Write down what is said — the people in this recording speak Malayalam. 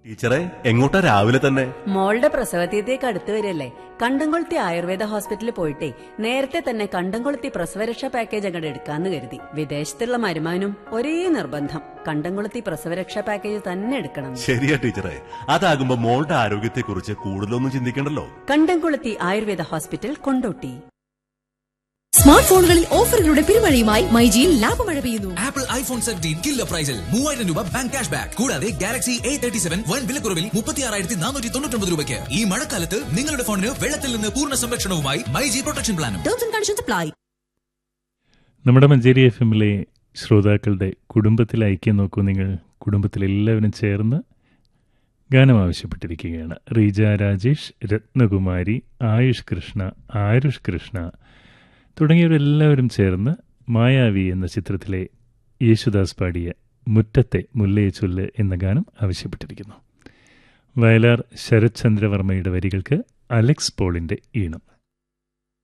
ടീച്ചറെ എങ്ങോട്ടാ രാവിലെ തന്നെ മോളുടെ പ്രസവതീയത്തേക്ക് അടുത്ത് വരില്ലേ കണ്ടംകൊളുത്തി ആയുർവേദ ഹോസ്പിറ്റലിൽ പോയിട്ടേ നേരത്തെ തന്നെ കണ്ടംകൊളുത്തി പ്രസവരക്ഷാ പാക്കേജ് അങ്ങോട്ട് എടുക്കാന്ന് കരുതി വിദേശത്തുള്ള മരുമാനും ഒരേ നിർബന്ധം കണ്ടംകൊളുത്തി പ്രസവരക്ഷാ പാക്കേജ് തന്നെ എടുക്കണം ശരിയാ ടീച്ചറെ അതാകുമ്പോ മോളുടെ ആരോഗ്യത്തെക്കുറിച്ച് കൂടുതലൊന്നും ചിന്തിക്കണ്ടല്ലോ കണ്ടംകൊളുത്തി ആയുർവേദ ഹോസ്പിറ്റൽ കൊണ്ടോട്ടി സ്മാർട്ട് ഫോണുകളിൽ ഓഫറുകളുടെ പെരുമഴയുമായി മൈജിയിൽ ലാഭമഴ പെയ്യുന്നു ആപ്പിൾ ഐഫോൺ സെവൻറ്റീൻ കില്ലർ പ്രൈസിൽ മൂവായിരം രൂപ ബാങ്ക് ക്യാഷ് ബാക്ക് കൂടാതെ ഗാലക്സി എ തേർട്ടി സെവൻ വൻ വിലക്കുറവിൽ മുപ്പത്തി ആറായിരത്തി നാനൂറ്റി തൊണ്ണൂറ്റി രൂപയ്ക്ക് ഈ മഴക്കാലത്ത് നിങ്ങളുടെ ഫോണിന് വെള്ളത്തിൽ നിന്ന് പൂർണ്ണ സംരക്ഷണവുമായി മൈജി പ്രൊട്ടക്ഷൻ പ്ലാനും ടേംസ് ആൻഡ് കണ്ടീഷൻസ് അപ്ലൈ നമ്മുടെ മഞ്ചേരി എഫ് എമ്മിലെ ശ്രോതാക്കളുടെ കുടുംബത്തിലെ ഐക്യം നോക്കൂ നിങ്ങൾ കുടുംബത്തിലെല്ലാവരും ചേർന്ന് ഗാനം ആവശ്യപ്പെട്ടിരിക്കുകയാണ് റീജ രാജേഷ് രത്നകുമാരി ആയുഷ് കൃഷ്ണ ആരുഷ് കൃഷ്ണ തുടങ്ങിയവരെല്ലാവരും ചേർന്ന് മായാവി എന്ന ചിത്രത്തിലെ യേശുദാസ് പാടിയ മുറ്റത്തെ മുല്ലയെ ചൊല്ല് എന്ന ഗാനം ആവശ്യപ്പെട്ടിരിക്കുന്നു വയലാർ ശരത് ചന്ദ്രവർമ്മയുടെ വരികൾക്ക് അലക്സ് പോളിൻ്റെ ഈണം